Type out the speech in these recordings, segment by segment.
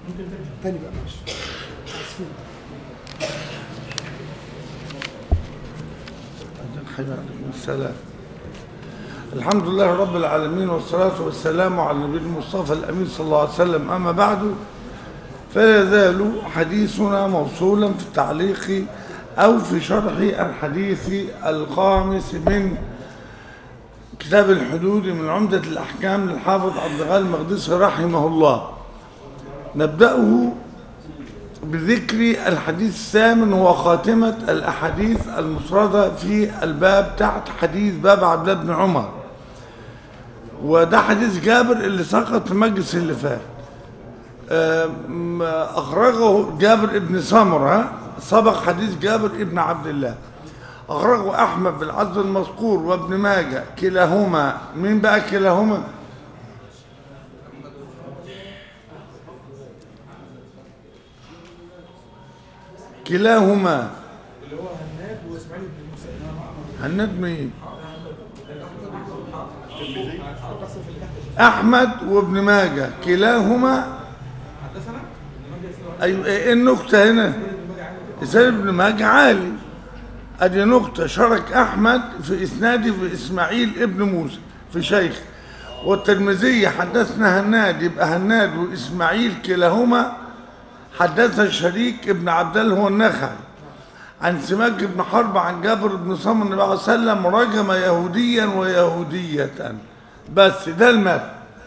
تاني بقى معلش اسفين السلام الحمد لله رب العالمين والصلاة والسلام على النبي المصطفى الأمين صلى الله عليه وسلم أما بعد فلا يزال حديثنا موصولا في التعليق أو في شرح الحديث الخامس من كتاب الحدود من عمدة الأحكام للحافظ عبد الغني المقدسي رحمه الله نبدأه بذكر الحديث الثامن هو خاتمة الأحاديث المسردة في الباب تحت حديث باب عبد الله بن عمر وده حديث جابر اللي سقط في المجلس اللي فات أم، أخرجه جابر ابن سمرة سبق حديث جابر ابن عبد الله أخرجه أحمد بالعز المذكور وابن ماجه كلاهما مين بقى كلاهما؟ كلاهما اللي هو هناد واسماعيل بن موسى هناد مين؟ قصة في الكهف أحمد وابن ماجه كلاهما حدثنا أيوة إيه النكتة هنا؟ إسناد ابن ماجه عالي أدي نكتة شارك أحمد في إسناده بإسماعيل ابن موسى في شيخ والترمذي حدثنا هناد يبقى هناد وإسماعيل كلاهما حدث الشريك ابن عبد الله هو النخعي عن سماك بن حرب عن جابر بن صمر النبي عليه وسلم رجم يهوديا ويهودية بس ده المتن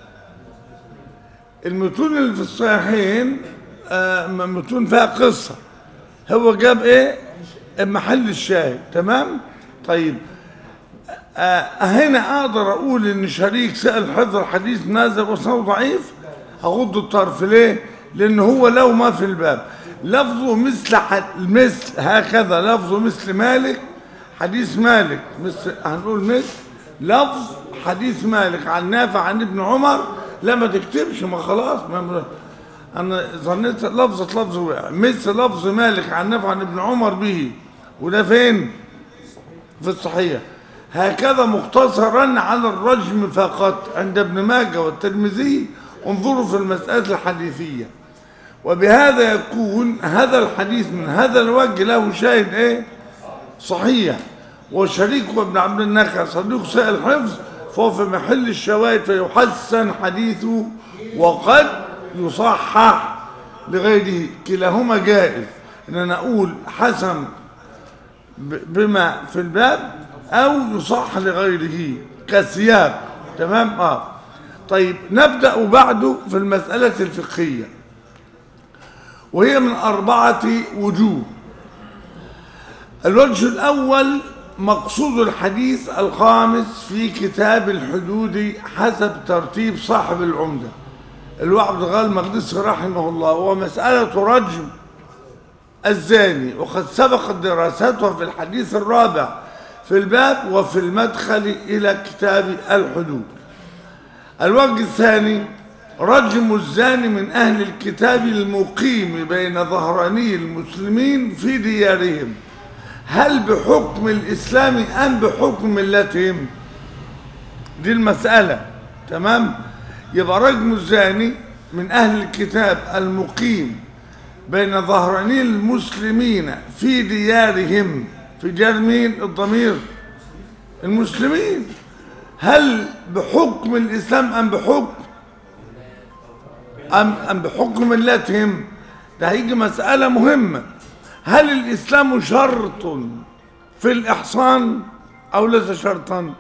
المتون اللي في الصحيحين آه، متون فيها قصة هو جاب ايه محل الشاهد تمام طيب آه هنا اقدر اقول ان شريك سأل حفظ الحديث نازل وصنه ضعيف هغض الطرف ليه لان هو لو ما في الباب لفظه مثل حد مثل هكذا لفظه مثل مالك حديث مالك مثل هنقول مثل لفظ حديث مالك عن نافع عن ابن عمر لا ما تكتبش ما خلاص ما انا ظنيت لفظة لفظ وقع مثل لفظ مالك عن نافع عن ابن عمر به وده فين في الصحيح هكذا مختصرا على الرجم فقط عند ابن ماجه والترمذي انظروا في المسألة الحديثية وبهذا يكون هذا الحديث من هذا الوجه له شاهد ايه صحيح وشريك ابن عبد النخع صديق سائل الحفظ فهو في محل الشواهد فيحسن حديثه وقد يصحح لغيره كلاهما جائز ان انا اقول حسن ب- بما في الباب او يصح لغيره كسياق تمام اه طيب نبدا بعده في المساله الفقهيه وهي من اربعه وجوه الوجه الاول مقصود الحديث الخامس في كتاب الحدود حسب ترتيب صاحب العمده اللي هو عبد الغني المقدسي رحمه الله وهو مساله رجم الزاني وقد سبقت دراستها في الحديث الرابع في الباب وفي المدخل إلى كتاب الحدود الوجه الثاني رجم الزاني من أهل الكتاب المقيم بين ظهراني المسلمين في ديارهم هل بحكم الإسلام أم بحكم ملتهم دي المسألة تمام يبقى رجم الزاني من أهل الكتاب المقيم بين ظهراني المسلمين في ديارهم في ديار مين الضمير المسلمين هل بحكم الإسلام أم بحكم أم, أم بحكم ملتهم ده هيجي مسألة مهمة هل الإسلام شرط في الإحصان أو ليس شرطا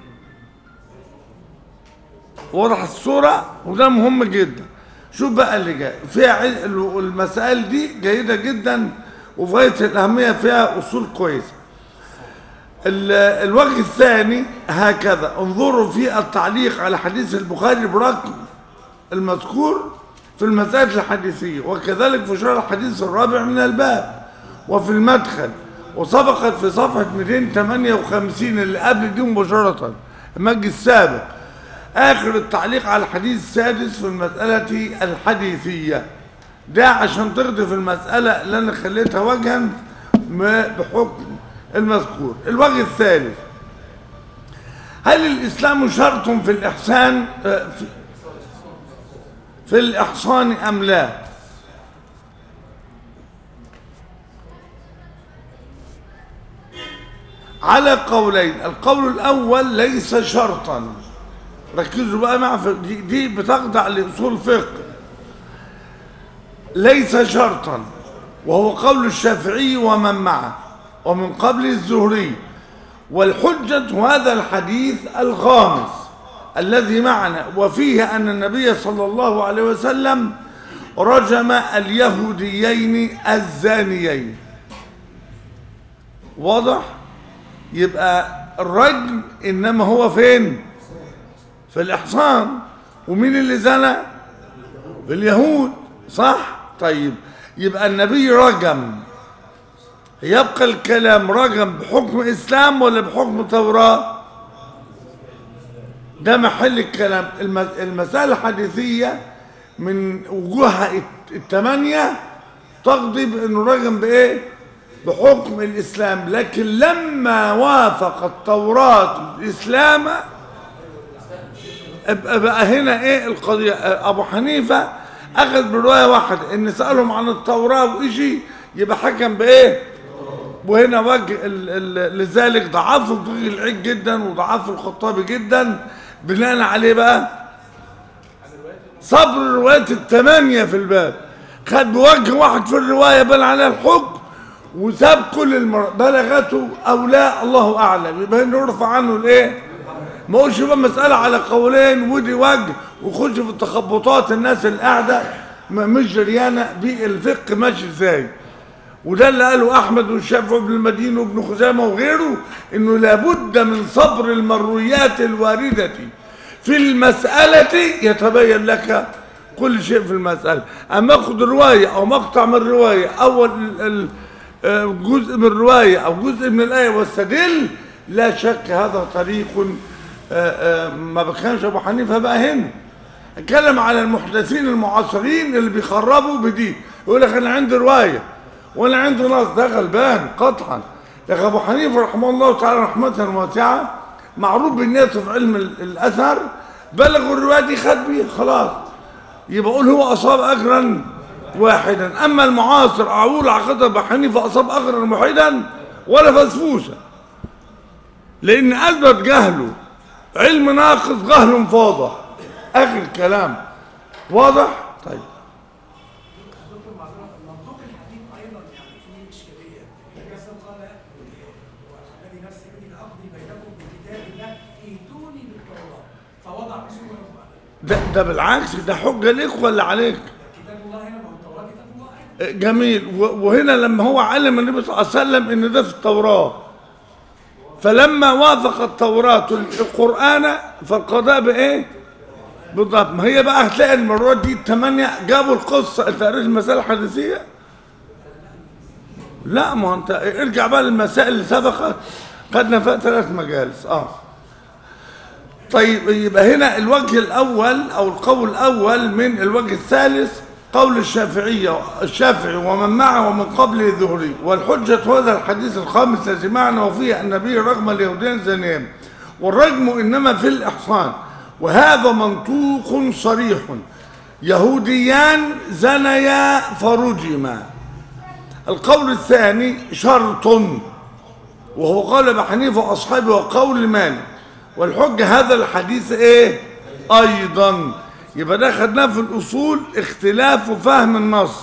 واضح الصورة وده مهم جدا شوف بقى اللي جاي فيها عل- المسائل دي جيدة جدا وفي غاية الأهمية فيها أصول كويسة ال- الوجه الثاني هكذا انظروا في التعليق على حديث البخاري برقم المذكور في المسائل الحديثية وكذلك في شرح الحديث الرابع من الباب وفي المدخل وسبقت في صفحة 258 اللي قبل دي مباشرة المجلس السابق آخر التعليق على الحديث السادس في المسألة الحديثية ده عشان تغضي في المسألة اللي أنا خليتها وجها ما بحكم المذكور الوجه الثالث هل الإسلام شرط في الإحسان آه، في, في الإحصان أم لا على قولين القول الأول ليس شرطا ركزوا بقى مع في- دي, دي بتخضع لأصول الفقه ليس شرطا وهو قول الشافعي ومن معه ومن قبل الزهري والحجة هذا الحديث الخامس الذي معنا وفيه أن النبي صلى الله عليه وسلم رجم اليهوديين الزانيين واضح يبقى الرجم إنما هو فين في الإحصان ومين اللي زنى في اليهود صح طيب يبقى النبي رجم يبقى الكلام رجم بحكم إسلام ولا بحكم توراة ده محل الكلام الم- المسألة الحديثية من وجوهها الت- الثمانية تقضي بأنه رجم بإيه بحكم الإسلام لكن لما وافق التوراة الإسلام ابقى بقى هنا ايه القضية ابو حنيفة اخذ برواية واحدة ان سألهم عن التوراة وإشي يبقى حكم بايه وهنا وجه ال- ال- لذلك ضعف الضغي العيد جدا وضعف الخطابي جدا بناء عليه بقى صبر الروايات الثمانية في الباب خد بوجه واحد في الرواية بان عليها الحكم وساب كل المر... بلغته او لا الله اعلم يبقى انه يرفع عنه الايه ما اقولش بقى مسألة على قولين ودي وجه وخش في التخبطات الناس اللي قاعدة م- مش جريانة بالفقه ماشي ازاي وده اللي قاله احمد والشافعي وابن المديني وابن خزامه وغيره انه لابد من صبر المرويات الوارده في المساله يتبين لك كل شيء في المساله اما اخذ روايه او مقطع من روايه اول ال- ال- آه، جزء من روايه او جزء من الايه واستدل لا شك هذا طريق آه، آه، ما بكانش ابو حنيفه بقى هنا اتكلم على المحدثين المعاصرين اللي بيخربوا بدي يقول لك انا عندي روايه وانا عندي نص ده غلبان قطعا لكن ابو حنيفه رحمه الله تعالى رحمه واسعه معروف بالنيته في علم ال- الاثر بلغوا الروايه دي خد بيها خلاص يبقى اقول هو اصاب اجرا واحدا اما المعاصر اقول عقيده ابو حنيفه اصاب اجرا واحدا ولا فسفوسه لان اثبت جهله علم ناقص جهل فاضح اخر الكلام واضح طيب دكتور معذرة منطوق الحديث أيضا يعني فيه إشكالية النبي صلى الله عليه وسلم قال والذي نفسي بيده لأقضي بينكم بكتاب الله ائتوني بالتوراة فوضع في سورة ده, ده بالعكس ده حجه ليك ولا عليك كتاب الله هنا ما هو التوراة كتاب الله أيضا جميل و- وهنا لما هو علم النبي صلى الله عليه وسلم ان ده في التوراة فلما وافق التوراة القرآن فالقضاء بايه بالضبط ما هي بقى هتلاقي المرات دي الثمانية جابوا القصة انت قريت المسائل الحديثية لا ما هو انت ارجع بقى للمسائل اللي سبقت خدنا فيها ثلاث مجالس اه طيب يبقى هنا الوجه الأول أو القول الأول من الوجه الثالث قول الشافعية الشافعي ومن معه ومن قبله الذهري والحجة هذا الحديث الخامس الذي معنا وفيه النبي رغم اليهودين زنيان والرجم إنما في الإحصان وهذا منطوق صريح يهوديان زنيا فرجما القول الثاني شرط وهو قول ابي حنيفه واصحابه وقول مالك والحجه هذا الحديث ايه ايضا يبقى ده خدناه في الاصول اختلاف فهم النص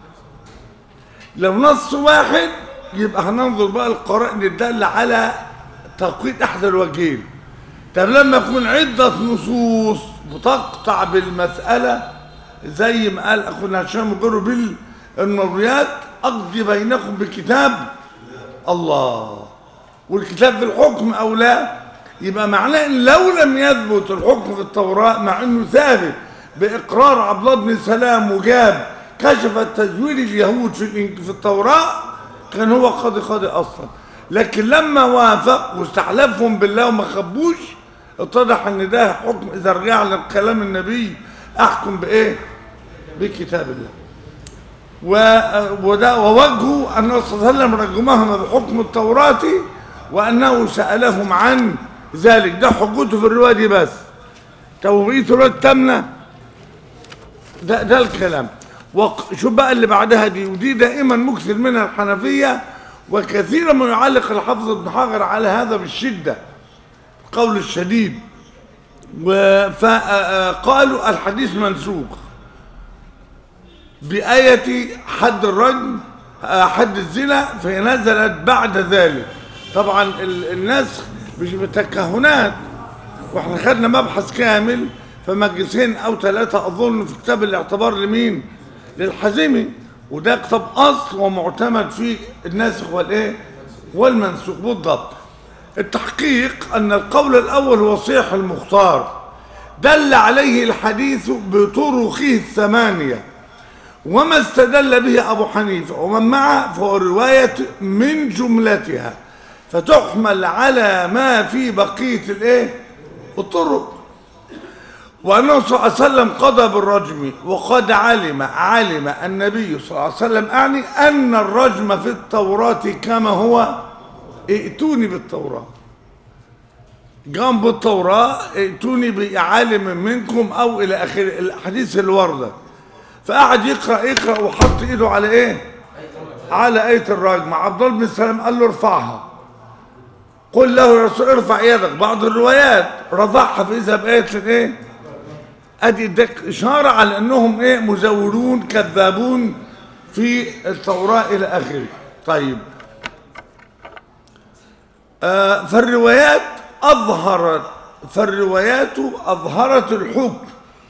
لو نص واحد يبقى هننظر بقى القرائن الداله على تقويت احد الوجهين طب لما يكون عده نصوص بتقطع بالمساله زي ما قال اخونا هشام مجرد بالمرويات اقضي بينكم بكتاب الله والكتاب في الحكم او لا يبقى معناه ان لو لم يثبت الحكم في التوراة مع انه ثابت باقرار عبد الله بن سلام وجاب كشف تزوير اليهود في الإنج- في التوراة كان هو قاضي قاضي اصلا لكن لما وافق واستحلفهم بالله وما خبوش اتضح ان ده حكم اذا رجعنا لكلام النبي احكم بايه بكتاب الله و- وده ووجهه أن صلى الله عليه وسلم رجمهم بحكم التوراة وأنه سألهم عن ذلك ده حجته في الرواية دي بس طب بقية الرواية التامنة ده ده الكلام وق- شوف بقى اللي بعدها دي ودي دائما مكثر منها الحنفية وكثيرا ما يعلق الحافظ ابن حجر على هذا بالشدة القول الشديد فقالوا الحديث منسوخ بآية حد الرجم آه، حد الزنا فهي نزلت بعد ذلك طبعا ال- النسخ مش بتكهنات واحنا خدنا مبحث كامل فمجلسين او ثلاثة اظن في كتاب الاعتبار لمين للحزمي وده كتاب اصل ومعتمد في الناسخ والايه والمنسوخ بالضبط التحقيق ان القول الاول هو صحيح المختار دل عليه الحديث بطرقه الثمانيه وما استدل به أبو حنيفة ومن معه فهو رواية من جملتها فتحمل على ما في بقية الايه الطرق وأنه صلى الله عليه وسلم قضى بالرجم وقد علم علم النبي صلى الله عليه وسلم أعني أن الرجم في التوراة كما هو ائتوني بالتوراة جنب التوراة ائتوني بعالم منكم أو إلى آخر الحديث الوردة فقعد يقرأ يقرأ وحط إيده على إيه على آية الرجم عبد الله بن سلام قال له ارفعها قل له يا رسول ارفع يدك بعض الروايات رفعها فإذا بآية الإيه ادي اداك اشاره على انهم ايه مزورون كذابون في التوراه الى اخره طيب آه فالروايات اظهرت فالروايات اظهرت الحكم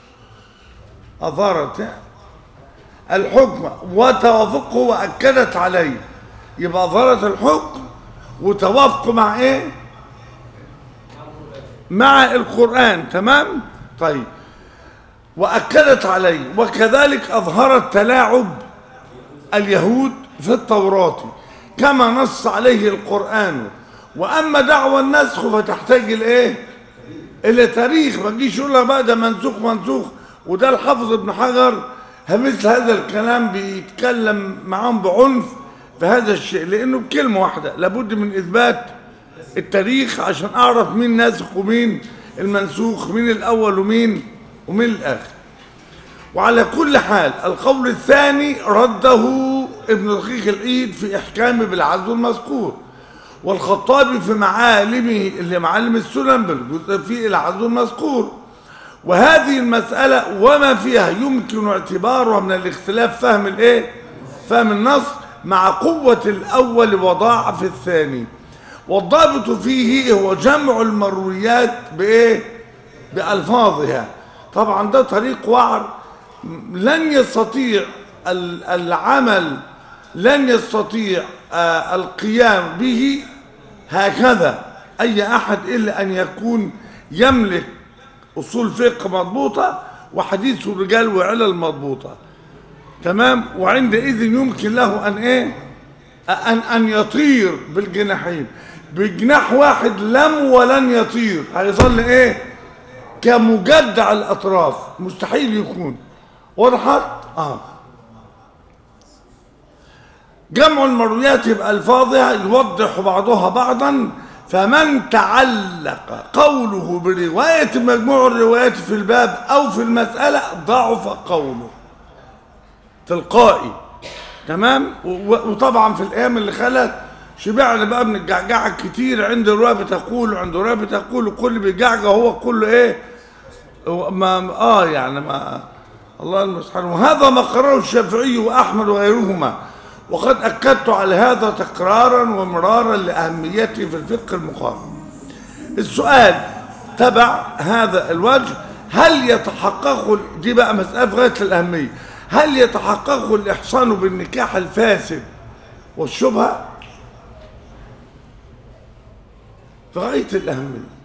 اظهرت الحكم وتوافقه واكدت عليه يبقى اظهرت الحكم وتوافقه مع ايه مع القران تمام طيب وأكدت عليه وكذلك أظهرت تلاعب اليهود في التوراة كما نص عليه القرآن وأما دعوى النسخ فتحتاج الإيه؟ إلى تاريخ ما تجيش يقول لك بقى ده منسوخ منسوخ وده الحافظ ابن حجر مثل هذا الكلام بيتكلم معاهم بعنف في هذا الشيء لأنه بكلمة واحدة لابد من إثبات التاريخ عشان أعرف مين ناسخ ومين المنسوخ مين الأول ومين ومن الآخر وعلى كل حال القول الثاني رده ابن دقيق العيد في إحكامه بالعزو المذكور والخطابي في معالمه اللي معالم السنن بالجزء في العزو المذكور وهذه المسألة وما فيها يمكن اعتبارها من الاختلاف فهم الايه فهم النص مع قوة الأول وضعف الثاني والضابط فيه هو جمع المرويات بإيه بألفاظها طبعا ده طريق وعر لن يستطيع ال- العمل لن يستطيع آه، القيام به هكذا أي أحد إلا أن يكون يملك أصول فقه مضبوطة وحديث الرجال وعلل مضبوطة تمام وعندئذ يمكن له أن إيه أن أن يطير بالجناحين بجناح واحد لم ولن يطير هيظل إيه كمجدع الأطراف مستحيل يكون وضحت آه جمع المرويات بألفاظها يوضح بعضها بعضا فمن تعلق قوله برواية مجموع الروايات في الباب أو في المسألة ضعف قوله تلقائي تمام و- وطبعا في الأيام اللي خلت شبعنا بقى من الجعجعة كتير عند رواية بتقول وعند رواية بتقول وكل بيجعجع هو كله إيه هو ما آه يعني ما الله المستعان وهذا ما قرره الشافعي وأحمد وغيرهما وقد أكدت على هذا تكرارا ومرارا لأهميته في الفقه المقارن السؤال تبع هذا الوجه هل يتحقق دي بقى مسألة في غاية الأهمية هل يتحقق الإحصان بالنكاح الفاسد والشبهة في غاية الأهمية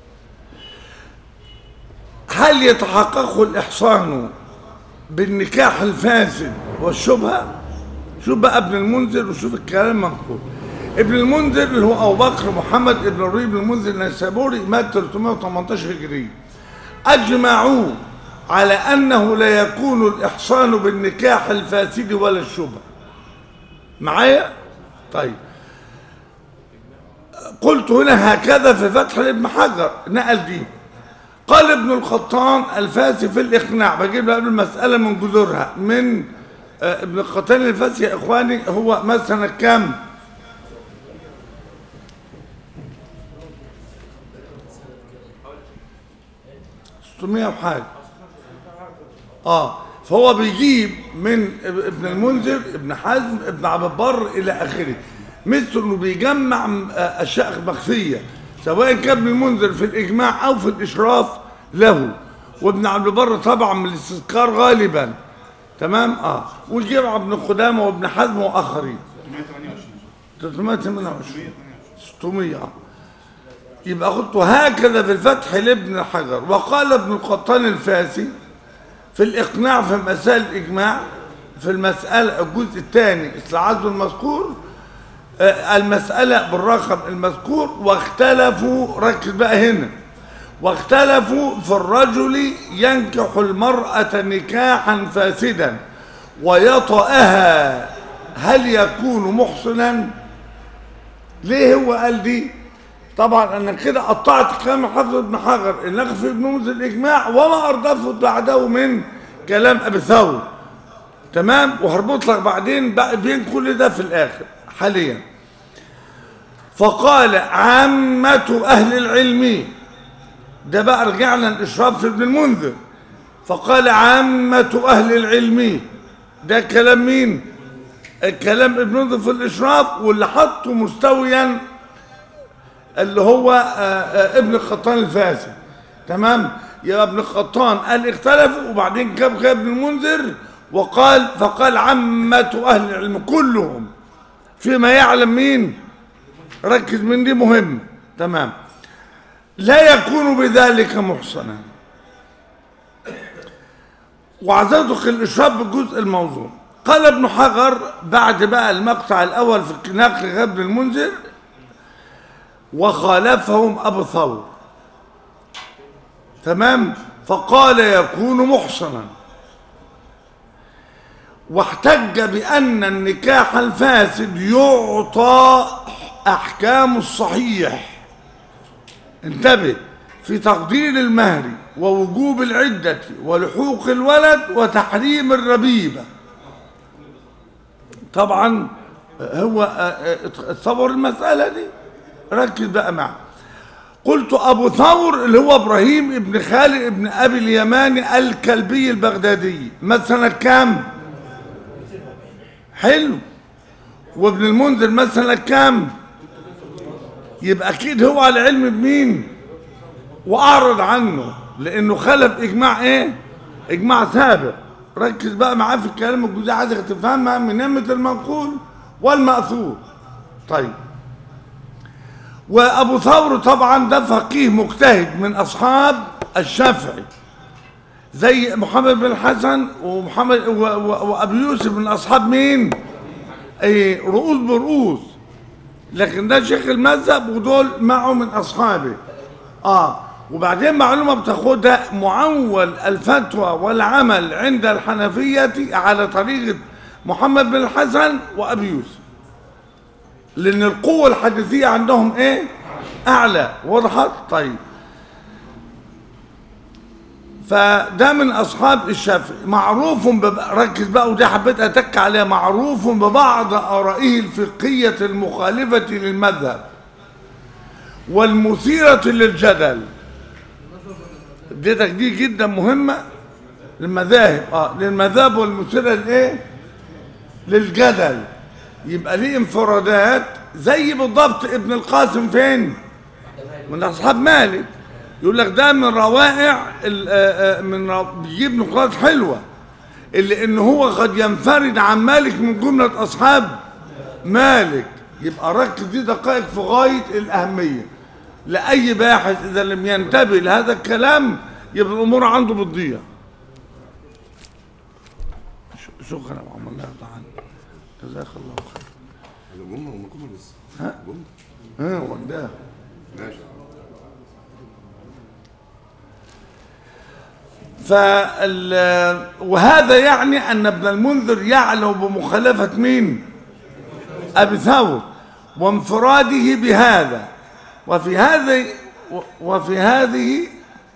هل يتحقق الإحصان بالنكاح الفاسد والشبهة شوف بقى ابن المنذر وشوف الكلام منقول ابن المنذر اللي هو ابو بكر محمد ابن الربيع بن المنذر النيسابوري مات 318 هجري اجمعوا على انه لا يكون الاحصان بالنكاح الفاسد ولا الشبهه معايا طيب قلت هنا هكذا في فتح لابن حجر نقل دي قال ابن الخطان الفاسي في الإقناع بجيب بقى المسألة من جذورها من آه، ابن الخطان الفاسي يا إخواني هو مثلا كام 600 وحاجه اه فهو بيجيب من ابن المنذر ابن حزم ابن عبد البر الى اخره مثل انه بيجمع م- آه، اشياء مخفيه سواء كان ابن المنذر في الاجماع او في الاشراف له وابن عبد البر طبعا من الاستذكار غالبا تمام اه والجمع ابن قدامه وابن حزم واخرين 328 600 آه. يبقى قلت هكذا في الفتح لابن حجر وقال ابن القطان الفاسي في الإقناع في مسائل الإجماع في المسألة الجزء الثاني العزو المذكور آه، المسألة بالرقم المذكور واختلفوا ركز بقى هنا واختلفوا في الرجل ينكح المرأة نكاحا فاسدا ويطأها هل يكون محصنا ليه هو قال دي طبعا انا كده قطعت كلام حافظ ابن حجر النقل في ابن منذر الاجماع وما اردفت بعده من كلام ابي ثور تمام وهربط لك بعدين بقى بين كل ده في الاخر حاليا فقال عامة أهل العلم ده بقى رجعنا الإشراف في ابن المنذر فقال عامة أهل العلم ده كلام مين؟ كلام ابن المنذر في الإشراف واللي حطه مستويا اللي هو آه، آه، ابن القطان الفاسد تمام يا ابن القطان قال اختلفوا وبعدين جاب جاب ابن المنذر وقال فقال عامة أهل العلم كلهم فيما يعلم مين ركز من دي مهم تمام لا يكون بذلك محصنا وعزتك الإشراف بالجزء الموضوع قال ابن حجر بعد بقى المقطع الأول في نقل غبن المنذر وخالفهم أبو ثور تمام فقال يكون محصنا واحتج بأن النكاح الفاسد يعطى أحكام الصحيح انتبه في تقدير المهر ووجوب العدة ولحوق الولد وتحريم الربيبة طبعا هو اتصور المسألة دي ركز بقى معه قلت أبو ثور اللي هو إبراهيم ابن خالد ابن أبي اليماني الكلبي البغدادي مثلا كام حلو وابن المنذر مثلا كام يبقى أكيد هو على علم بمين وأعرض عنه لأنه خلف إجماع إيه إجماع سابق ركز بقى معاه في الكلام الجزئي عايزك تفهمها من نعمة المنقول والمأثور طيب وابو ثور طبعا ده فقيه مجتهد من اصحاب الشافعي زي محمد بن الحسن ومحمد و- و- وابو يوسف من اصحاب مين ايه رؤوس برؤوس لكن ده شيخ المذهب ودول معه من اصحابه اه وبعدين معلومه بتاخدها معول الفتوى والعمل عند الحنفيه على طريقه محمد بن الحسن وابي يوسف لان القوة الحديثية عندهم ايه اعلى وضحت طيب فده من اصحاب الشافعي معروف بب... ركز بقى ودي حبيت اتك عليها معروف ببعض ارائه الفقهية المخالفة للمذهب والمثيرة للجدل اديتك دي جدا مهمة للمذاهب اه للمذاهب والمثيرة لايه للجدل يبقى ليه انفرادات زي بالضبط ابن القاسم فين من اصحاب مالك يقول لك ده من روائع ال- آه، آه، من رو- بيجيب نقاط حلوه اللي ان هو قد ينفرد عن مالك من جمله اصحاب مالك يبقى ركز دي دقائق في غايه الاهميه لاي باحث اذا لم ينتبه لهذا الكلام يبقى الامور عنده بتضيع ش- شكرا يا عم الله يرضى عنك جزاك الله خير هذا جمله هم جمله لسه ها؟ جمله ها وده ماشي فال وهذا يعني ان ابن المنذر يعلو بمخالفه مين ابي ثور وانفراده بهذا وفي هذا وفي هذه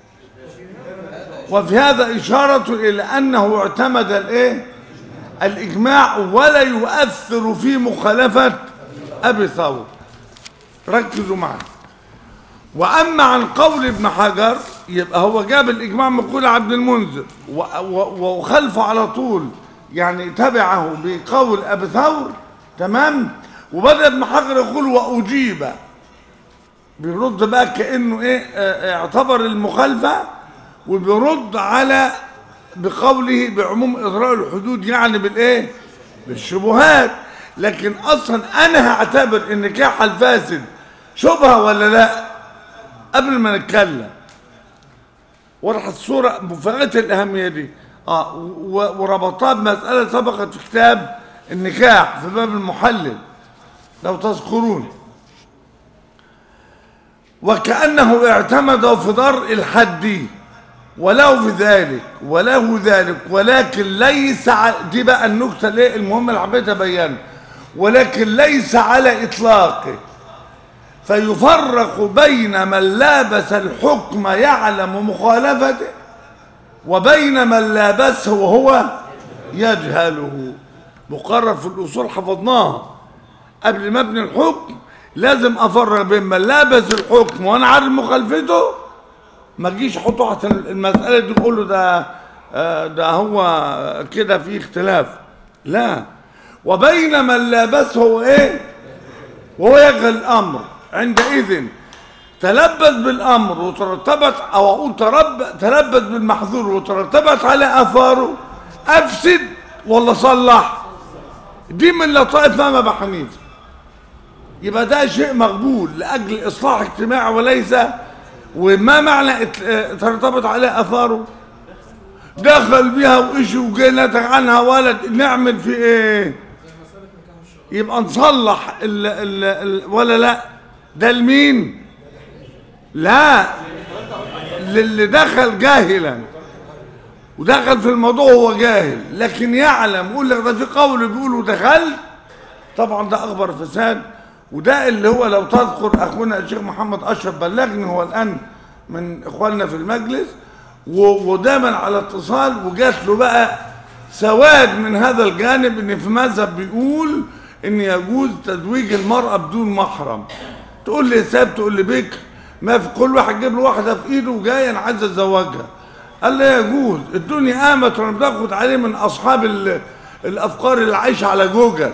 وفي هذا إشارة إلى أنه اعتمد الإيه؟ الإجماع ولا يؤثر في مخالفة أبي ثور ركزوا معي واما عن قول ابن حجر يبقى هو جاب الاجماع من قول عبد المنذر و- و- وخلفه على طول يعني تبعه بقول ابي ثور تمام وبدا ابن حجر يقول واجيب بيرد بقى كانه ايه آه، اعتبر المخالفه وبيرد على بقوله بعموم اضرار الحدود يعني بالايه بالشبهات لكن اصلا انا هعتبر ان نكاح الفاسد شبهه ولا لا قبل ما نتكلم وضحت الصورة مفاجأة الأهمية دي اه و- وربطها بمسألة سبقت في كتاب النكاح في باب المحلل لو تذكرون وكأنه اعتمد في ضرء الحد وله في ذلك وله ذلك ولكن ليس ع- دي بقى النكتة اللي المهمة اللي حبيت أبينها ولكن ليس على إطلاقه فيفرق بين من لابس الحكم يعلم مخالفته وبين من لابسه وهو يجهله مقرر في الأصول حفظناها قبل ما ابني الحكم لازم أفرق بين من لابس الحكم وأنا عارف مخالفته ما تجيش احطه تحت المسألة دي تقول له ده آه، ده هو كده في اختلاف لا وبين من لابسه هو ايه وهو يجهل الامر عندئذ تلبس بالامر وترتبت او اقول ترب تلبس بالمحظور وترتبت على اثاره افسد ولا صلح دي من لطائف امام ابي حنيفه يبقى ده شيء مقبول لاجل اصلاح اجتماعي وليس وما معنى ات- اه ترتبط عليه اثاره دخل بها وإشي وجاي نتج عنها ولد نعمل في ايه يبقى نصلح ال ال ال ولا لا ده لمين لا للي دخل جاهلا ودخل في الموضوع هو جاهل لكن يعلم يقول لك ده في قول بيقولوا دخلت طبعا ده اكبر فساد وده اللي هو لو تذكر اخونا الشيخ محمد اشرف بلغني هو الان من اخواننا في المجلس و- ودايما على اتصال وجات له بقى سواد من هذا الجانب ان في مذهب بيقول ان يجوز تزويج المرأة بدون محرم تقول لي ساب تقول لي بكر ما في كل واحد جيب له واحدة في ايده وجاي انا عايز اتزوجها قال لي يجوز الدنيا قامت وانا بتاخد عليه من اصحاب ال- الافكار اللي عايشه على جوجل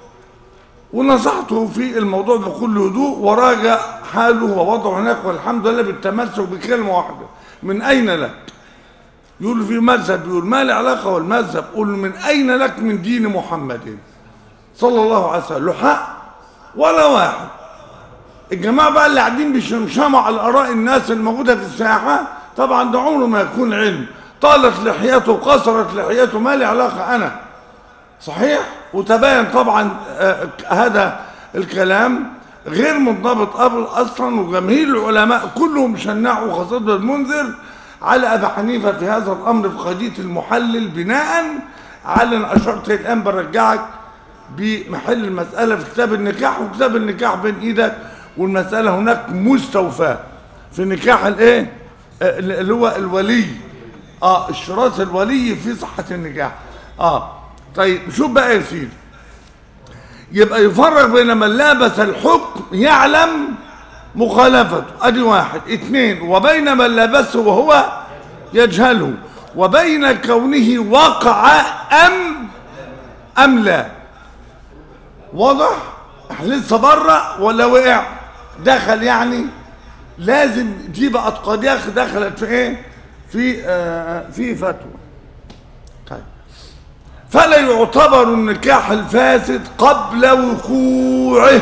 ونصحته في الموضوع بكل هدوء وراجع حاله ووضعه هناك والحمد لله بالتمسك بكلمه واحده من اين لك؟ يقول في مذهب يقول ما له علاقه والمذهب قول له من اين لك من دين محمد صلى الله عليه وسلم له حق ولا واحد الجماعه بقى اللي قاعدين بيشمشموا على اراء الناس الموجوده في الساحه طبعا ده عمره ما يكون علم طالت لحيته وقصرت لحيته ما لي علاقه انا صحيح وتبين طبعا آه، هذا الكلام غير منضبط قبل اصلا وجماهير العلماء كلهم شنعوا خاصه ابن المنذر على ابي حنيفه في هذا الامر في قضيه المحلل بناء على انا اشرت الان برجعك بمحل المساله في كتاب النكاح وكتاب النكاح بين ايدك والمساله هناك مستوفاه في نكاح الايه آه، اللي هو الولي اه اشتراط الولي في صحه النكاح اه طيب شوف بقى يا سيدي يبقى يفرق بين من لابس الحكم يعلم مخالفته ادي واحد اثنين وبين من لبسه وهو يجهله وبين كونه وقع ام ام لا واضح احنا لسه بره ولا وقع دخل يعني لازم دي بقى قضيه دخلت في ايه في آه في فتوى طيب فلا يعتبر النكاح الفاسد قبل وقوعه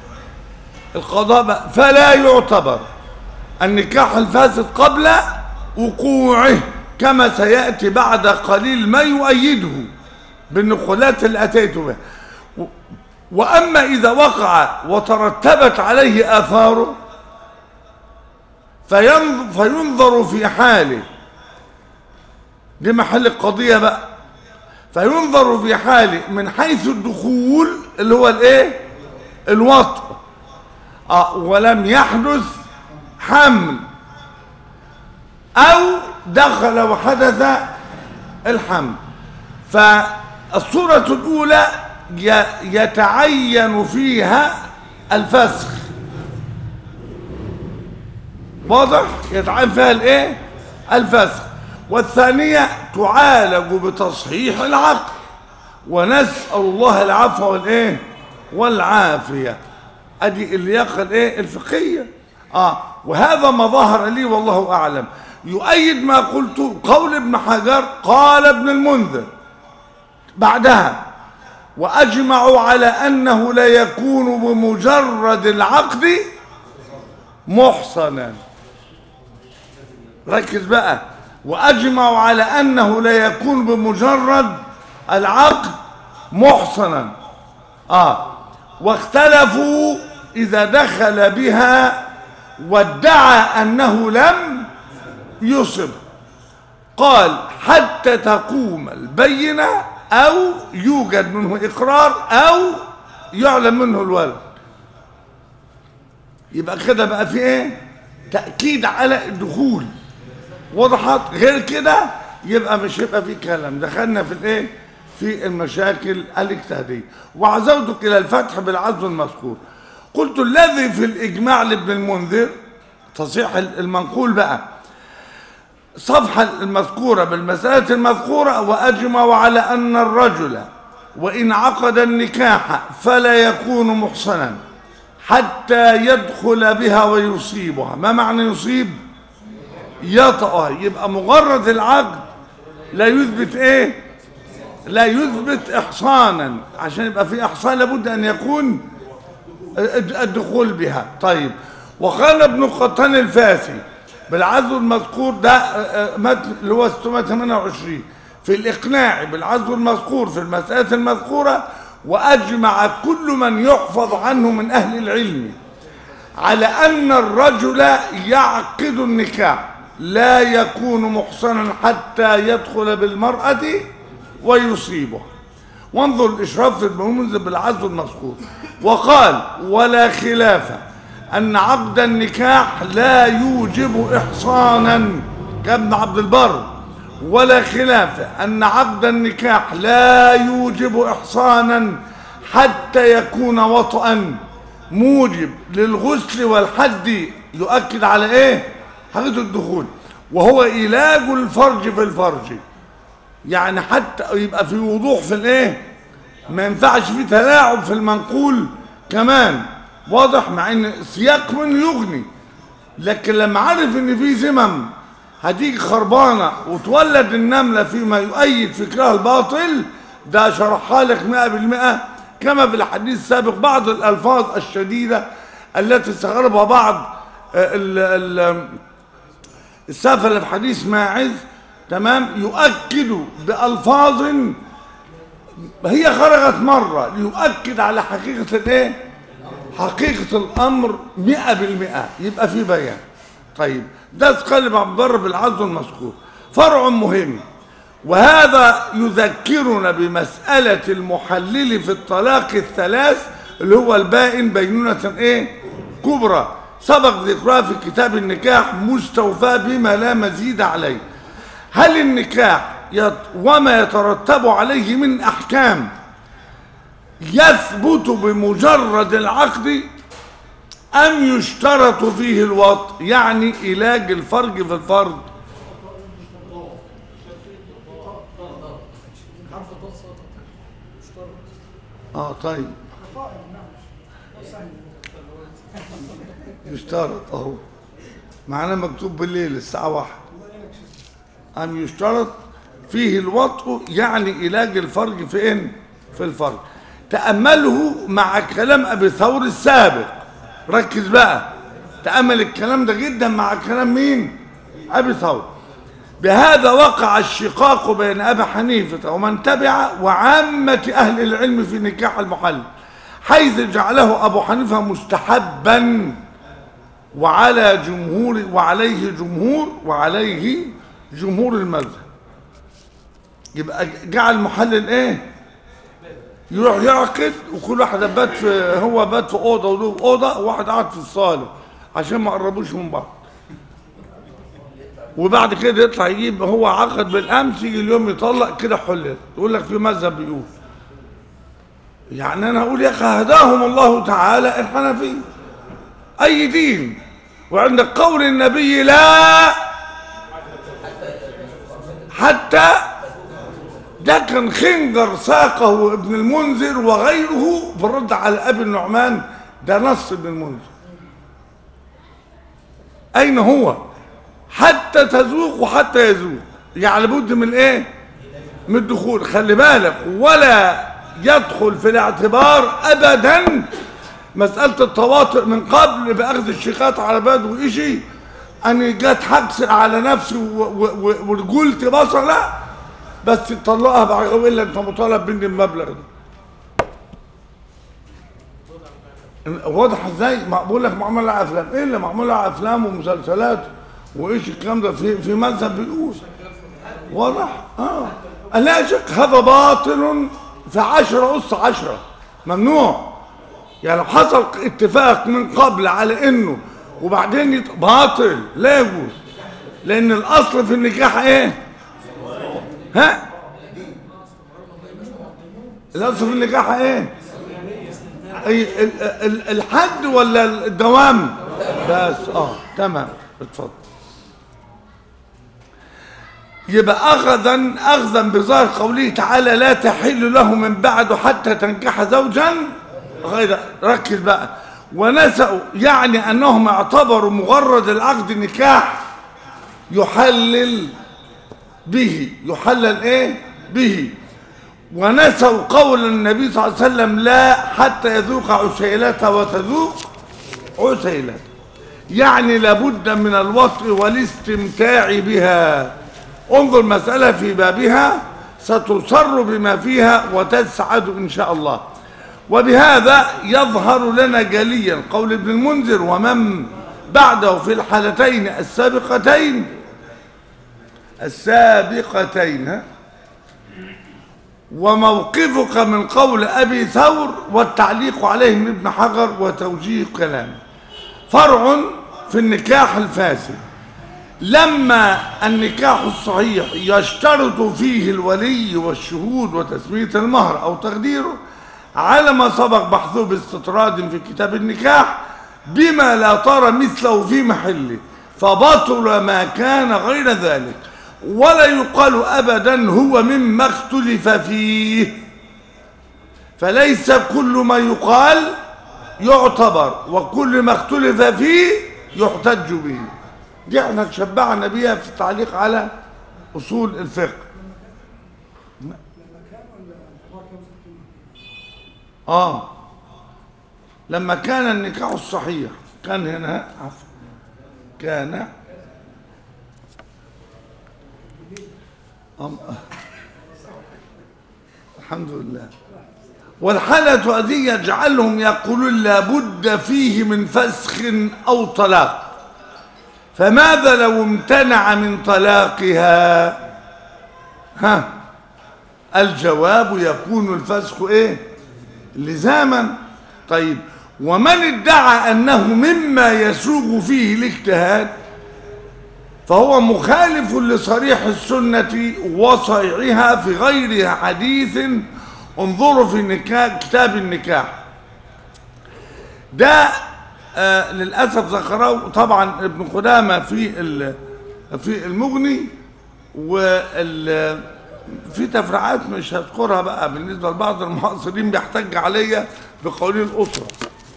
القضاء بقى فلا يعتبر النكاح الفاسد قبل وقوعه كما سيأتي بعد قليل ما يؤيده بالنقولات اللي أتيت بها و- وأما إذا وقع وترتبت عليه آثاره فينظر, فينظر في حاله دي محل القضية بقى فينظر في حاله من حيث الدخول اللي هو الايه الوطء آه ولم يحدث حمل او دخل وحدث الحمل فالصورة الاولى ي- يتعين فيها الفسخ واضح يتعين فيها الايه الفسخ والثانيه تعالج بتصحيح العقل ونسال الله العفو والايه والعافيه ادي اللياقه الايه الفقهيه اه وهذا ما ظهر لي والله اعلم يؤيد ما قلت قول ابن حجر قال ابن المنذر بعدها واجمعوا على انه لا يكون بمجرد العقد محصنا ركز بقى واجمعوا على انه لا يكون بمجرد العقد محصنا اه واختلفوا اذا دخل بها وادعى انه لم يصب قال حتى تقوم البينه او يوجد منه اقرار او يعلم منه الولد يبقى كده بقى في ايه تاكيد على الدخول وضحت غير كده يبقى مش هيبقى في كلام دخلنا في الايه في المشاكل الاجتهاديه وعزوتك الى الفتح بالعزو المذكور قلت الذي في الاجماع لابن المنذر تصحيح المنقول بقى صفحة المذكورة بالمسألة المذكورة وأجمعوا على أن الرجل وإن عقد النكاح فلا يكون محصنا حتى يدخل بها ويصيبها ما معنى يصيب يطأها يبقى مجرد العقد لا يثبت ايه لا يثبت احصانا عشان يبقى في احصان لابد ان يكون الدخول بها طيب وقال ابن القطان الفاسي بالعزو المذكور ده آه، آه، متن اللي هو 628 في الإقناع بالعزو المذكور في المسألة المذكورة وأجمع كل من يحفظ عنه من أهل العلم على أن الرجل يعقد النكاح لا يكون محصنا حتى يدخل بالمرأة ويصيبها وانظر الإشراف في المنذر بالعزو المذكور وقال ولا خلاف أن عقد النكاح لا يوجب إحصانا كابن عبد البر ولا خلاف أن عقد النكاح لا يوجب إحصانا حتى يكون وطئا موجب للغسل والحد يؤكد على ايه حقيقة الدخول وهو علاج الفرج في الفرج يعني حتى يبقى في وضوح في الايه ما ينفعش في تلاعب في المنقول كمان واضح مع ان سياق منه يغني لكن لما عرف ان في زمم هتيجي خربانه وتولد النمله فيما يؤيد فكرها الباطل ده شرحها لك 100% كما في الحديث السابق بعض الالفاظ الشديده التي استغربها بعض آه، ال- ال- السافل في حديث ماعز تمام يؤكد بألفاظ هي خرجت مرة ليؤكد على حقيقة الايه حقيقة الأمر مئة بالمئة يبقى في بيان طيب ده تقلب عن ضرب العزو المذكور فرع مهم وهذا يذكرنا بمسألة المحلل في الطلاق الثلاث اللي هو البائن بينونة ايه كبرى سبق ذكرها في كتاب النكاح مستوفى بما لا مزيد عليه هل النكاح يت وما يترتب عليه من احكام يثبت بمجرد العقد ام يشترط فيه الوط يعني علاج الفرج في الفرج عارفه تصل اشترط اه طيب يشترط اهو معنا مكتوب بالليل الساعة واحد أم يشترط فيه الوطء يعني علاج الفرج فين؟ في الفرج تأمله مع كلام أبي ثور السابق ركز بقى تأمل الكلام ده جدا مع كلام مين؟ أبي ثور بهذا وقع الشقاق بين أبي حنيفة ومن تبع وعامة أهل العلم في نكاح المحل حيث جعله أبو حنيفة مستحبا وعلى جمهور وعليه جمهور وعليه جمهور المذهب يبقى جعل محلل ايه يروح يعقد وكل واحد بات في هو بات في اوضه وله في اوضه وواحد قاعد في الصاله عشان ما قربوش من بعض وبعد كده يطلع يجيب هو عقد بالامس يجي اليوم يطلق كده حلل يقول لك في مذهب بيقول يعني انا اقول يا اخي هداهم الله تعالى الحنفيه اي دين وعند قول النبي لا حتى ده كان خنجر ساقه ابن المنذر وغيره في الرد على ابي النعمان ده نص ابن المنذر اين هو حتى تذوق وحتى يذوق يعني لابد من ايه من الدخول خلي بالك ولا يدخل في الاعتبار ابدا مسألة التواطؤ من قبل بأخذ الشيخات على بدو إشي أنا جات حبس على نفسي و- و- و- ورجولتي بصر لا بس تطلقها بعد إلا أنت مطالب مني المبلغ ده واضح ازاي ما بقول لك معمول على افلام ايه اللي معمول على افلام ومسلسلات وايش الكلام ده في في مذهب بيقول واضح اه لا شك هذا باطل في عشرة أس عشرة ممنوع يعني لو حصل اتفاق من قبل على انه وبعدين يت... باطل لا يجوز لان الاصل في النكاح ايه ها الاصل في النكاح ايه أي ال- ال- الحد ولا الدوام بس اه تمام اتفضل يبقى اخذا اخذا بظاهر قوله تعالى لا تحل له من بعد حتى تنكح زوجا غير ركز بقى ونسأوا يعني انهم اعتبروا مجرد العقد نكاح يحلل به يحلل ايه به ونسوا قول النبي صلى الله عليه وسلم لا حتى يذوق عسيلته وتذوق عسيلته يعني لابد من الوطء والاستمتاع بها انظر مسألة في بابها ستسر بما فيها وتسعد إن شاء الله وبهذا يظهر لنا جليا قول ابن المنذر ومن بعده في الحالتين السابقتين السابقتين ها وموقفك من قول أبي ثور والتعليق عليه من ابن حجر وتوجيه كلامه فرع في النكاح الفاسد لما النكاح الصحيح يشترط فيه الولي والشهود وتسمية المهر أو تقديره على ما سبق بحثه باستطراد في كتاب النكاح بما لا ترى مثله في محله فبطل ما كان غير ذلك ولا يقال أبدا هو مما اختلف فيه فليس كل ما يقال يعتبر وكل ما اختلف فيه يحتج به دي احنا تشبعنا بيها في التعليق على اصول الفقه اه لما كان النكاح الصحيح كان هنا عفوا كان أم... الحمد لله والحالة هذه يجعلهم يقولون لابد فيه من فسخ أو طلاق فماذا لو امتنع من طلاقها ها الجواب يكون الفسخ ايه لزاما طيب ومن ادعى انه مما يسوغ فيه الاجتهاد فهو مخالف لصريح السنة وصيعها في غير حديث انظروا في نكاح كتاب النكاح ده آه للأسف ذكره طبعا ابن قدامة في في المغني وال في تفريعات مش هذكرها بقى بالنسبة لبعض المعاصرين بيحتج عليا بقولين الأسرة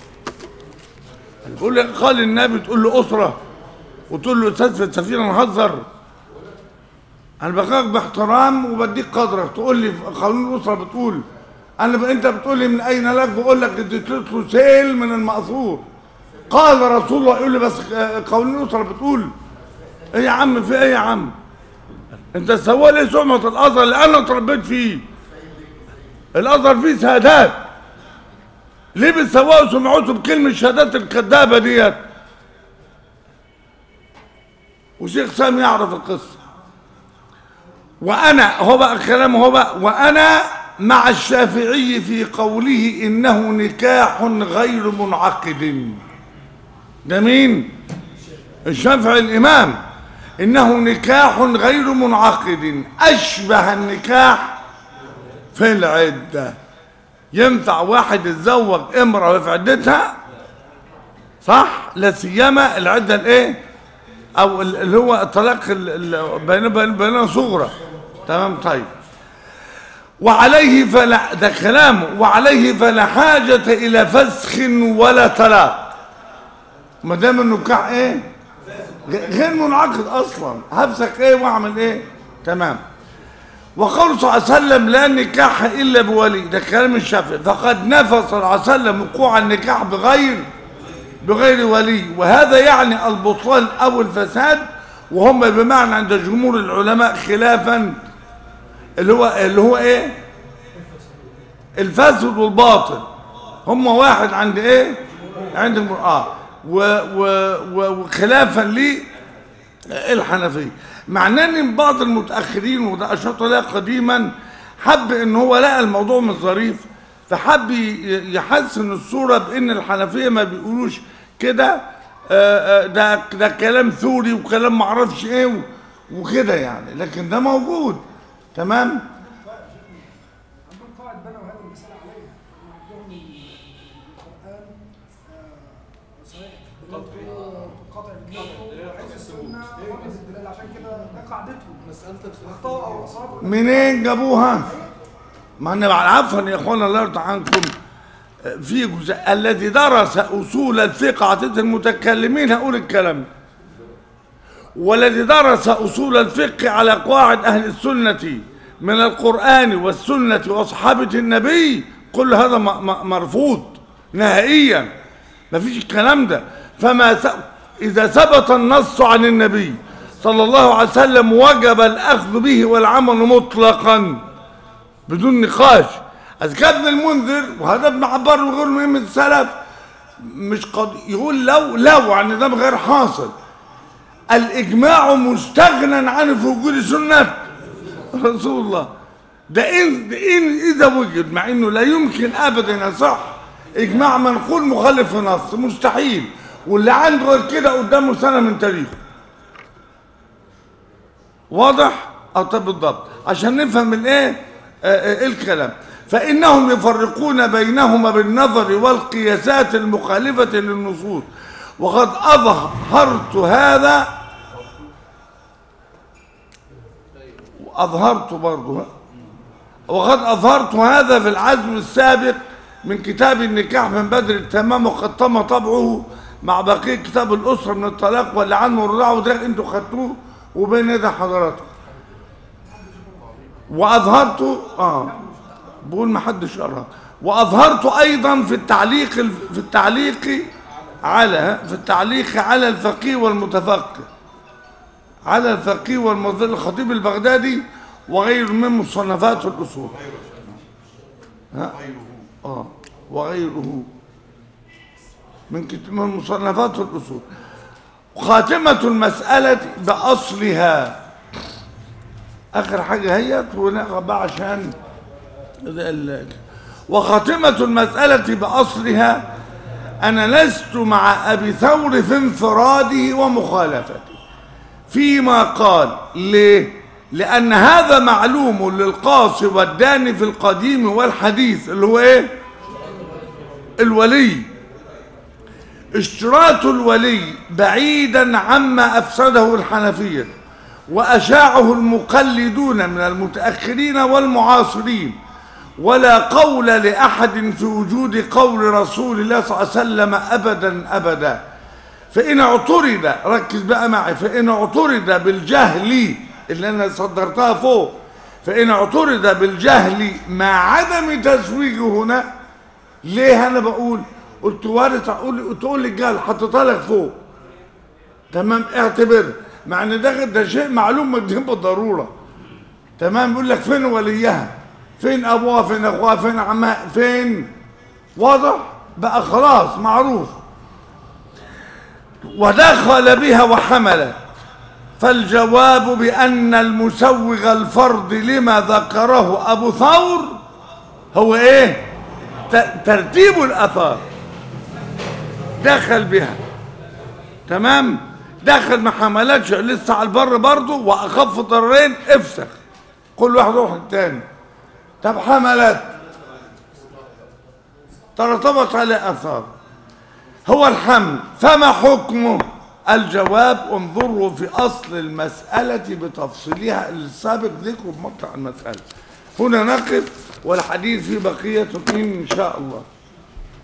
بيقول لك قال النبي تقول له أسرة وتقول له أستاذ في السفينة نهزر أنا بخاف باحترام وبديك قدرك تقول لي قانون الأسرة بتقول أنا ب... أنت بتقول لي من أين لك بقول لك اديت له سيل من المأثور قال رسول الله يقول لي بس قانون الأسرة بتقول إيه يا عم في إيه يا عم أنت سوى لي سمعة الأزهر اللي أنا اتربيت فيه الأزهر فيه شهادات ليه بتسوقوا سمعته بكلمة الشهادات الكذابة ديت وشيخ سام يعرف القصة وأنا هو بقى الكلام هو بقى وأنا مع الشافعي في قوله إنه نكاح غير منعقد ده مين؟ الشافعي الإمام إنه نكاح غير منعقد أشبه النكاح في العدة ينفع واحد يتزوج امرأة في عدتها صح لا سيما العده الايه او ال- اللي هو الطلاق ال- ال- بين بين بين صغرى تمام طيب وعليه فلا ده كلامه وعليه فلا حاجة إلى فسخ ولا طلاق ما دام النكاح ايه غ- غير منعقد اصلا هفسخ ايه واعمل ايه تمام وقول صلى الله عليه وسلم لا نكاح الا بولي ده كلام الشافعي فقد نفى صلى الله عليه وسلم وقوع النكاح بغير بغير ولي وهذا يعني البطلان او الفساد وهم بمعنى عند جمهور العلماء خلافا اللي هو اللي هو ايه الفاسد والباطل هم واحد عند ايه عند المرأة و و و وخلافا لي الحنفية معناه ان بعض المتأخرين وده أشرت لها قديما حب ان هو لقى الموضوع مش ظريف فحب ي- يحسن الصورة بان الحنفية ما بيقولوش كده آه، آه، ده ده كلام ثوري وكلام معرفش ايه و- وكده يعني لكن ده موجود تمام عندهم قواعد بنوا هذه المسألة عليها هم عندهم القرآن آه، صحيح في دلالته قاطع بدلالته وحيث السنة قاطع بالدلالة عشان كده ده قاعدتهم مسألة الخلاف أخطاء أو أصابوا منين جابوها ما انا عفوا يا اخوانا الله يرضى عنكم في جزء الذي درس اصول الفقه عطيه المتكلمين هقول الكلام ده. والذي درس اصول الفقه على قواعد اهل السنه من القران والسنه واصحابه النبي كل هذا م- م- مرفوض نهائيا ما فيش الكلام ده فما س... اذا ثبت النص عن النبي صلى الله عليه وسلم وجب الاخذ به والعمل مطلقا بدون نقاش أذكى ابن المنذر وهذا ابن عبار وغيره من السلف مش قد يقول لو لو عن ده غير حاصل الإجماع مستغنى عنه في وجود سنة رسول الله ده إن, ده إن إذا وجد مع إنه لا يمكن أبدا يصح إجماع منقول مخالف في نص مستحيل واللي عنده غير كده قدامه سنة من تاريخه واضح اه طب بالضبط عشان نفهم الايه آه، آه، الكلام فانهم يفرقون بينهما بالنظر والقياسات المخالفه للنصوص وقد اظهرت هذا واظهرت برضه وقد اظهرت هذا في العزم السابق من كتاب النكاح من بدر التمام وقد تم طبعه مع بقيه كتاب الاسره من الطلاق واللي عنه الرضاعه وده انتوا خدتوه وبين يدي حضراتكم واظهرت اه بقول ما حدش قراها واظهرت ايضا في التعليق في التعليق على في التعليق على الفقيه والمتفقه على الفقيه والمظل الخطيب البغدادي وغيره من مصنفات الاصول ها اه وغيره من كت- من مصنفات الاصول خاتمة المسألة بأصلها آخر حاجة هي ونقرأ بقى عشان ال- ال- وخاتمة المسألة بأصلها أنا لست مع أبي ثور في انفراده ومخالفته فيما قال ليه؟ لأن هذا معلوم للقاصي والداني في القديم والحديث اللي هو إيه؟ الولي اشتراط الولي بعيدا عما أفسده الحنفية وأشاعه المقلدون من المتأخرين والمعاصرين ولا قول لأحد في وجود قول رسول الله صلى الله عليه وسلم أبدا أبدا فإن اعترض ركز بقى معي فإن اعترض بالجهل اللي أنا صدرتها فوق فإن اعترض بالجهل مع عدم تزويجه هنا ليه انا بقول قلت وارث اقول تقول لي الجهل حطيتها لك فوق تمام اعتبر مع ان ده ده شيء معلوم مدين بالضروره تمام يقول لك فين وليها فين ابوها فين اخوها فين عمها فين واضح بقى خلاص معروف ودخل بها وحملت فالجواب بأن المسوغ الفرد لما ذكره أبو ثور هو إيه ت- ترتيب الأثار دخل بها تمام دخل ما حملتش لسه على البر برضه وأخف ضررين افسخ كل واحد يروح التاني طب حملت ترتبط على أثار هو الحمل فما حكمه الجواب انظروا في أصل المسألة بتفصيلها السابق ذكره بمقطع المسألة هنا نقف والحديث في بقية إن شاء الله